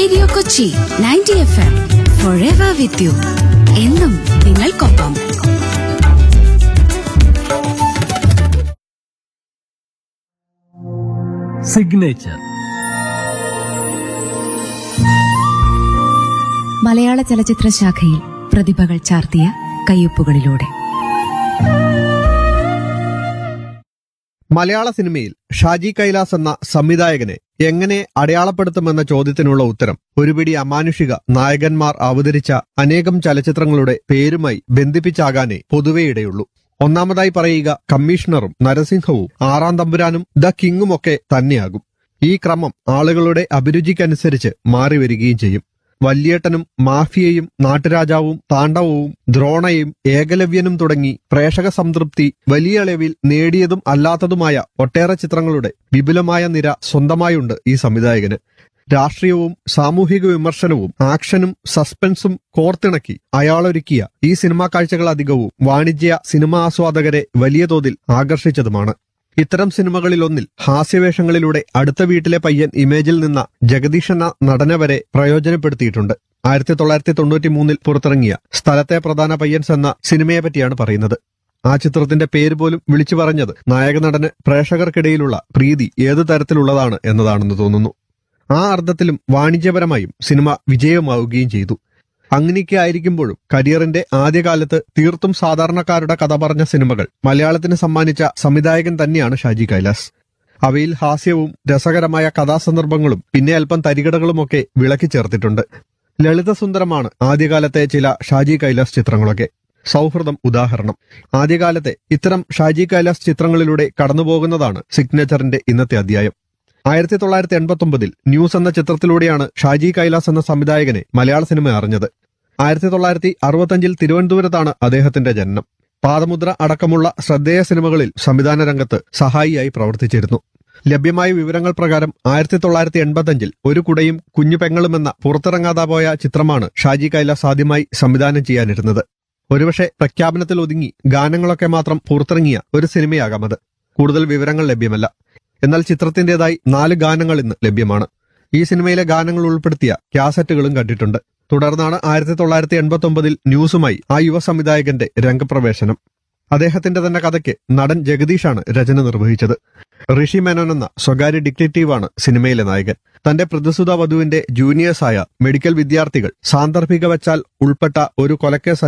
radio Kochi ninety F M forever with you എന്നും നിങ്ങൾക്കൊപ്പം signature മലയാള ചലച്ചിത്ര ശാഖയിൽ പ്രതിഭകൾ ചാർത്തിയ കയ്യൊപ്പുകളിലൂടെ മലയാള സിനിമയിൽ ഷാജി കൈലാസ് എന്ന സംവിധായകനെ എങ്ങനെ അടയാളപ്പെടുത്തുമെന്ന ചോദ്യത്തിനുള്ള ഉത്തരം ഒരുപിടി അമാനുഷിക നായകന്മാർ അവതരിച്ച അനേകം ചലച്ചിത്രങ്ങളുടെ പേരുമായി ബന്ധിപ്പിച്ചാകാനേ പൊതുവേ ഇടയുള്ളൂ ഒന്നാമതായി പറയുക കമ്മീഷണറും നരസിംഹവും ആറാം തമ്പുരാനും ദ കിങ്ങുമൊക്കെ തന്നെയാകും ഈ ക്രമം ആളുകളുടെ അഭിരുചിക്കനുസരിച്ച് മാറിവരികയും ചെയ്യും വല്യേട്ടനും മാഫിയയും നാട്ടുരാജാവും താണ്ഡവവും ദ്രോണയും ഏകലവ്യനും തുടങ്ങി പ്രേക്ഷക സംതൃപ്തി വലിയ അളവിൽ നേടിയതും അല്ലാത്തതുമായ ഒട്ടേറെ ചിത്രങ്ങളുടെ വിപുലമായ നിര സ്വന്തമായുണ്ട് ഈ സംവിധായകന് രാഷ്ട്രീയവും സാമൂഹിക വിമർശനവും ആക്ഷനും സസ്പെൻസും കോർത്തിണക്കി അയാളൊരുക്കിയ ഈ സിനിമാ കാഴ്ചകൾ അധികവും വാണിജ്യ സിനിമാ ആസ്വാദകരെ വലിയ തോതിൽ ആകർഷിച്ചതുമാണ് ഇത്തരം സിനിമകളിലൊന്നിൽ ഹാസ്യവേഷങ്ങളിലൂടെ അടുത്ത വീട്ടിലെ പയ്യൻ ഇമേജിൽ നിന്ന ജഗദീഷ് എന്ന നടനെ വരെ പ്രയോജനപ്പെടുത്തിയിട്ടുണ്ട് ആയിരത്തി തൊള്ളായിരത്തി തൊണ്ണൂറ്റി മൂന്നിൽ പുറത്തിറങ്ങിയ സ്ഥലത്തെ പ്രധാന പയ്യൻസ് എന്ന സിനിമയെ പറ്റിയാണ് പറയുന്നത് ആ ചിത്രത്തിന്റെ പേര് പോലും വിളിച്ചു പറഞ്ഞത് നായക നടന് പ്രേക്ഷകർക്കിടയിലുള്ള പ്രീതി ഏതു തരത്തിലുള്ളതാണ് എന്നതാണെന്ന് തോന്നുന്നു ആ അർത്ഥത്തിലും വാണിജ്യപരമായും സിനിമ വിജയമാവുകയും ചെയ്തു അങ്ങനെയൊക്കെ ആയിരിക്കുമ്പോഴും കരിയറിന്റെ ആദ്യകാലത്ത് തീർത്തും സാധാരണക്കാരുടെ കഥ പറഞ്ഞ സിനിമകൾ മലയാളത്തിന് സമ്മാനിച്ച സംവിധായകൻ തന്നെയാണ് ഷാജി കൈലാസ് അവയിൽ ഹാസ്യവും രസകരമായ കഥാസന്ദർഭങ്ങളും പിന്നെ അല്പം തരികടകളുമൊക്കെ വിളക്കി ചേർത്തിട്ടുണ്ട് ലളിതസുന്ദരമാണ് ആദ്യകാലത്തെ ചില ഷാജി കൈലാസ് ചിത്രങ്ങളൊക്കെ സൗഹൃദം ഉദാഹരണം ആദ്യകാലത്തെ ഇത്തരം ഷാജി കൈലാസ് ചിത്രങ്ങളിലൂടെ കടന്നുപോകുന്നതാണ് സിഗ്നേച്ചറിന്റെ ഇന്നത്തെ അധ്യായം ആയിരത്തി തൊള്ളായിരത്തി എൺപത്തി ഒമ്പതിൽ ന്യൂസ് എന്ന ചിത്രത്തിലൂടെയാണ് ഷാജി കൈലാസ് എന്ന സംവിധായകനെ മലയാള സിനിമ അറിഞ്ഞത് ആയിരത്തി തൊള്ളായിരത്തി അറുപത്തഞ്ചിൽ തിരുവനന്തപുരത്താണ് അദ്ദേഹത്തിന്റെ ജനനം പാദമുദ്ര അടക്കമുള്ള ശ്രദ്ധേയ സിനിമകളിൽ സംവിധാന രംഗത്ത് സഹായിയായി പ്രവർത്തിച്ചിരുന്നു ലഭ്യമായ വിവരങ്ങൾ പ്രകാരം ആയിരത്തി തൊള്ളായിരത്തി എൺപത്തഞ്ചിൽ ഒരു കുടയും കുഞ്ഞു പെങ്ങളും എന്ന പുറത്തിറങ്ങാതെ പോയ ചിത്രമാണ് ഷാജി കൈലാസ് ആദ്യമായി സംവിധാനം ചെയ്യാനിരുന്നത് ഒരുപക്ഷെ പ്രഖ്യാപനത്തിൽ ഒതുങ്ങി ഗാനങ്ങളൊക്കെ മാത്രം പുറത്തിറങ്ങിയ ഒരു സിനിമയാകാം അത് കൂടുതൽ വിവരങ്ങൾ ലഭ്യമല്ല എന്നാൽ ചിത്രത്തിന്റേതായി നാല് ഗാനങ്ങൾ ഇന്ന് ലഭ്യമാണ് ഈ സിനിമയിലെ ഗാനങ്ങൾ ഉൾപ്പെടുത്തിയ കാസറ്റുകളും കണ്ടിട്ടുണ്ട് തുടർന്നാണ് ആയിരത്തി തൊള്ളായിരത്തി എൺപത്തി ഒമ്പതിൽ ന്യൂസുമായി ആ യുവ സംവിധായകന്റെ രംഗപ്രവേശനം അദ്ദേഹത്തിന്റെ തന്നെ കഥയ്ക്ക് നടൻ ജഗദീഷാണ് രചന നിർവഹിച്ചത് ഋഷി മേനോൻ എന്ന സ്വകാര്യ ഡിറ്റക്റ്റീവാണ് സിനിമയിലെ നായകൻ തന്റെ പ്രതിസുത വധുവിന്റെ ജൂനിയേഴ്സായ മെഡിക്കൽ വിദ്യാർത്ഥികൾ സാന്ദർഭിക വച്ചാൽ ഉൾപ്പെട്ട ഒരു കൊലക്കേസ്